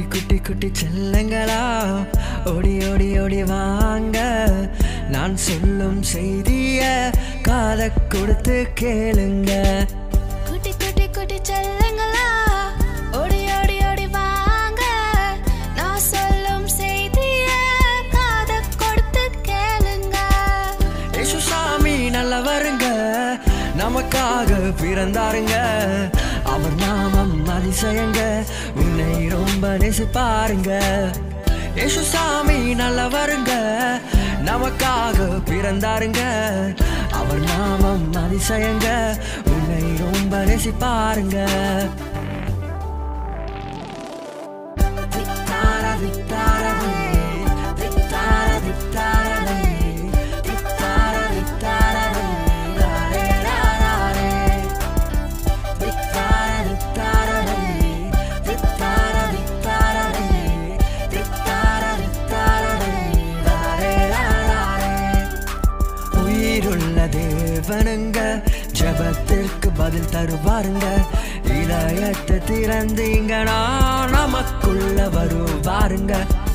குட்டி குட்டி செல்லங்களா ஓடி ஓடி ஓடி வாங்க நான் சொல்லும் செய்திய காதை கொடுத்து கேளுங்க குட்டி குட்டி குட்டி செல்லங்களா ஓடி ஓடி ஓடி வாங்க நான் சொல்லும் செய்திய காத கொடுத்து கேளுங்க ஏசு சாமி நல்லவருங்க நமக்காக பிறந்தாருங்க அவர் நாமம் அதிசயங்க உன்னை ரொம்ப நேசிப்பாருங்க ஏசு சாமி நல்லவருங்க நமக்காக பிறந்தாருங்க அவர் நாமம் அதிசயங்க உன்னை ரொம்ப நேசிப்பாருங்க தித்தார தித்தாரவே, தித்தார தித்தாரவே, தித்தார தித்தாரவே, ராரே ராரே. தித்தார தித்தாரவே, தித்தார தித்தாரவே, தித்தார தித்தாரவே, ராரே ராரே. உயிருள்ள தேவனுங்க ஜெபத்திற்கு பதில் தருவாருங்க இதயத்தை திறந்தீங்கன்னா நமக்குள்ள வருவாருங்க